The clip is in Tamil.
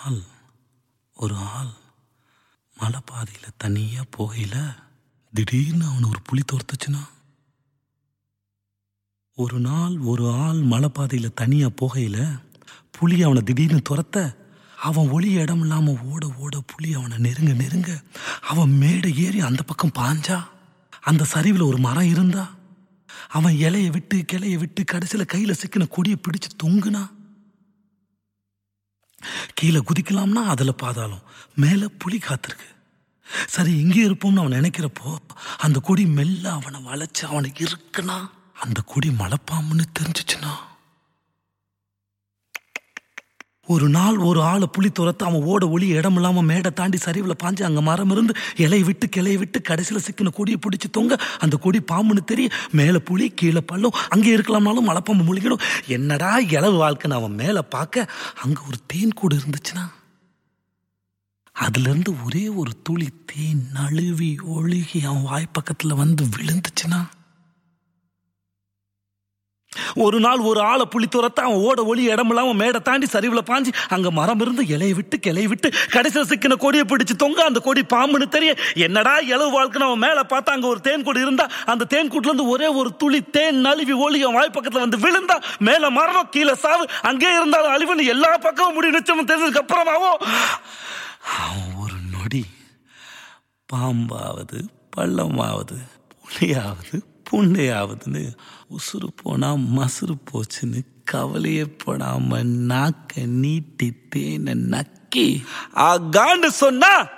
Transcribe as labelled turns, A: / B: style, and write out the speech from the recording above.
A: நாள் ஒரு ஆள் மலை பாதையில் தனியாக போகையில் திடீர்னு அவனை ஒரு புலி துரத்துச்சுன்னா ஒரு நாள் ஒரு ஆள் மலை பாதையில் தனியாக போகையில் புலி அவனை திடீர்னு துரத்த அவன் ஒளி இடம் இல்லாமல் ஓட ஓட புலி அவனை நெருங்க நெருங்க அவன் மேடை ஏறி அந்த பக்கம் பாஞ்சா அந்த சரிவில் ஒரு மரம் இருந்தா அவன் இலைய விட்டு கிளைய விட்டு கடைசியில் கையில் சிக்கின கொடியை பிடிச்சு தொங்குனா கீழே குதிக்கலாம்னா அதில் பாதாளம் மேலே புலி காத்திருக்கு சரி இங்கே இருப்போம்னு அவன் நினைக்கிறப்போ அந்த கொடி மெல்ல அவனை வளைச்சு அவனை இருக்குனா அந்த கொடி மலைப்பாம்புன்னு தெரிஞ்சிச்சுனா ஒரு நாள் ஒரு ஆளை புலி துரத்து அவன் ஓட ஒளி இடம் இல்லாம மேடை தாண்டி சரிவில் பாஞ்சு அங்க மரம் இருந்து இலையை விட்டு கிளையை விட்டு கடைசியில் சிக்கின கொடியை பிடிச்சி தொங்க அந்த கொடி பாம்புன்னு தெரிய மேலே புலி கீழே பள்ளம் அங்கே இருக்கலாம்னாலும் மலைப்பாம்பு முழிக்கணும் என்னடா இளவு வாழ்க்கைன்னு அவன் மேலே பார்க்க அங்க ஒரு தேன் கூடு இருந்துச்சுன்னா அதுல இருந்து ஒரே ஒரு துளி தேன் நழுவி ஒழுகி அவன் வாய்ப்பக்கத்துல வந்து விழுந்துச்சுன்னா ஒரு நாள் ஒரு ஆளை புளி துரத்த அவன் ஓட ஒளி இடம் இல்லாம மேடை தாண்டி சரிவுல பாஞ்சு அங்க மரம் இருந்து இலையை விட்டு கிளைய விட்டு கடைசியில் சிக்கின கொடியை பிடிச்சு தொங்க அந்த கொடி பாம்புன்னு தெரிய என்னடா இளவு வாழ்க்கைன்னு அவன் மேல பார்த்தா அங்க ஒரு தேன் கூடு இருந்தா அந்த தேன் கூட்டுல இருந்து ஒரே ஒரு துளி தேன் நழுவி ஒளி அவன் வாய்ப்பக்கத்துல வந்து விழுந்தா மேல மரணம் கீழே சாவு அங்கே இருந்தாலும் அழிவுன்னு எல்லா பக்கமும் முடி நிச்சயம் தெரிஞ்சதுக்கு அப்புறமாவும் அவன் ஒரு நொடி பாம்பாவது பள்ளமாவது புலியாவது புண்டையாவதுன்னு உசுறு போனா மசுறு போச்சுன்னு கவலையே படாம நாக்க நீட்டி தேனை நக்கி ஆகான்னு சொன்னா